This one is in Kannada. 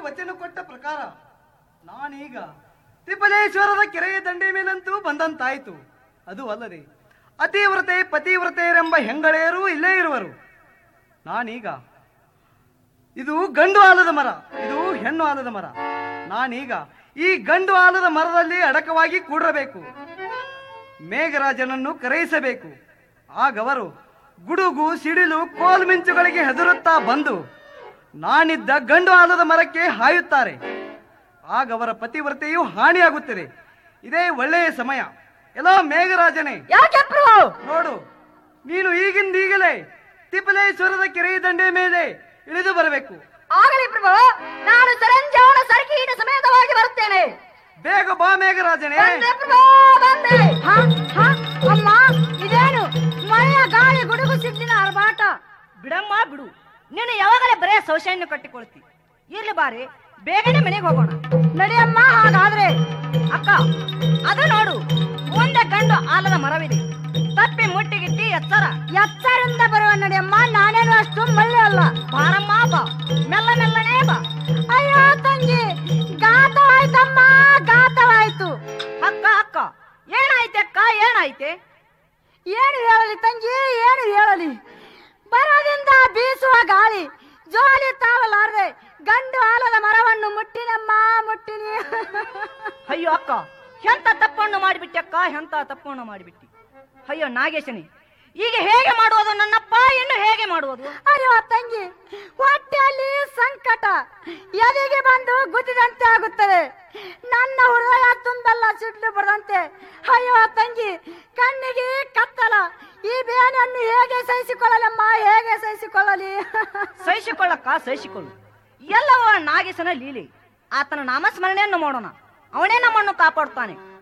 ವಚನ ಕೊಟ್ಟ ಪ್ರಕಾರ ನಾನೀಗ ತ್ರಿಪಲೇಶ್ವರದ ಕೆರೆಯ ದಂಡೆ ಮೇಲಂತೂ ಬಂದಂತಾಯಿತು ಅದು ಅಲ್ಲದೆ ಅತಿವ್ರತೆ ಪತಿವ್ರತೆಯರೆಂಬ ಹೆಂಗಳೆಯರೂ ಇಲ್ಲೇ ಇರುವರು ನಾನೀಗ ಇದು ಗಂಡು ಆಲದ ಮರ ಇದು ಹೆಣ್ಣು ಆಲದ ಮರ ನಾನೀಗ ಈ ಗಂಡು ಆಲದ ಮರದಲ್ಲಿ ಅಡಕವಾಗಿ ಕೂಡಬೇಕು ಮೇಘರಾಜನನ್ನು ಕರೆಯಿಸಬೇಕು ಆಗವರು ಗುಡುಗು ಸಿಡಿಲು ಕೋಲ್ಮಿಂಚುಗಳಿಗೆ ಹೆದರುತ್ತಾ ಬಂದು ನಾನಿದ್ದ ಗಂಡು ಆಲದ ಮರಕ್ಕೆ ಹಾಯುತ್ತಾರೆ ಆಗ ಅವರ ಪತಿವ್ರತೆಯು ಹಾನಿಯಾಗುತ್ತದೆ ಇದೇ ಒಳ್ಳೆಯ ಸಮಯ ಎಲ್ಲೋ ಮೇಘರಾಜನೇ ಯಾಕೆ ಪ್ರಭು ನೋಡು ನೀನು ಈಗಿಂದೀಗಲೇ ತಿಪ್ಪಲೇಶ್ವರದ ಕೆರೆಯ ದಂಡೆ ಮೇಲೆ ಇಳಿದು ಬರಬೇಕು ಆಗಲಿ ಪ್ರಭು ನಾನು ಸರಂಜಾವನ ಸರಕಿ ಇಡ ಸಮೇತವಾಗಿ ಬರುತ್ತೇನೆ ಬೇಗ ಬಾ ಮೇಘರಾಜನೇ ಬಂದೆ ಪ್ರಭು ಬಂದೆ ಹ, ಹ, ಅಮ್ಮ ಇದೇನು ಮಳೆಯ ಗಾಳಿ ಗುಡುಗು ಸಿಡ್ಲಿನ ಅರಬಾಟ ಬಿಡಮ್ಮ ಬಿಡು ನೀನು ಯಾವಾಗಲೇ ಬರೇ ಸೌಶಾನ್ಯ ಕಟ್ಟಿಕೊಳ್ತಿ ಇರ್ಲಿ ಬಾರಿ ಬೇಗನೆ ಮನೆಗೆ ಹೋಗೋಣ ನಡಿಯಮ್ಮ ಹಾಗಾದ್ರೆ ಅಕ್ಕ ಅದು ನೋಡು ಮುಂದೆ ಗಂಡು ಆಲದ ಮರವಿದೆ ತಪ್ಪಿ ಮುಟ್ಟಿಗಿಟ್ಟಿ ಎತ್ತರ ಎತ್ತರಿಂದ ಬರುವ ನಡಿಯಮ್ಮ ನಾನೇನು ಅಷ್ಟು ಮಳ್ಳೆ ಅಲ್ಲ ಬಾರಮ್ಮ ಬಾ ಮೆಲ್ಲ ಮೆಲ್ಲನೇ ಬಾ ಅಯ್ಯೋ ತಂಗಿ ಗಾತವಾಯ್ತಮ್ಮ ಗಾತವಾಯ್ತು ಅಕ್ಕ ಅಕ್ಕ ಏನಾಯ್ತೆ ಅಕ್ಕ ಏನಾಯ್ತೆ ಏನು ಹೇಳಲಿ ತಂಗಿ ಏನು ಹೇಳಲಿ ಬರದಿಂದ ಬೀಸುವ ಗಾಳಿ ಜೋಲಿ ತಾಳಲಾರದೆ ಗಂಡು ಆಲದ ಮರವನ್ನು ಮುಟ್ಟಿನಮ್ಮ ಮುಟ್ಟಿನಿ ಅಯ್ಯೋ ಅಕ್ಕ ಎಂತ ತಪ್ಪನ್ನು ಮಾಡಿಬಿಟ್ಟೆ ಅಕ್ಕ ಎಂತ ತಪ್ಪನ್ನು ಮಾಡಿಬಿಟ್ಟಿ ಅಯ್ಯೋ ನಾಗೇಶನಿ ಈಗ ಹೇಗೆ ಮಾಡುವುದು ನನ್ನಪ್ಪ ಇನ್ನು ಹೇಗೆ ಮಾಡುವುದು ಅಯ್ಯೋ ತಂಗಿ ಹೊಟ್ಟೆಯಲ್ಲಿ ಸಂಕಟ ಎದೆಗೆ ಬಂದು ಗುದ್ದಿದಂತೆ ಆಗುತ್ತದೆ ನನ್ನ ಹೃದಯ ತುಂಬೆಲ್ಲ ಸಿಡ್ಲು ಬರದಂತೆ ಅಯ್ಯೋ ತಂಗಿ ಕಣ್ಣಿಗೆ ಕತ್ತಲ ಈ ಬೇನೆಯನ್ನು ಹೇಗೆ ಸಹಿಸಿಕೊಳ್ಳಲಮ್ಮ ಹೇಗೆ ಸಹಿಸಿಕೊಳ್ಳಲಿ ಸಹಿಸಿಕೊಳ್ಳಕ್ಕ ಸಹಿಸಿಕೊಳ್ಳು ಎಲ್ಲವ ನಾಗೇಶನ ಲೀಲೆ ಆತನ ನಾಮಸ್ಮರಣೆಯನ್ನು ಮಾಡೋಣ ಅವನೇ ನಮ್ಮನ್ನು ಕಾಪಾಡುತ್ತಾನೆ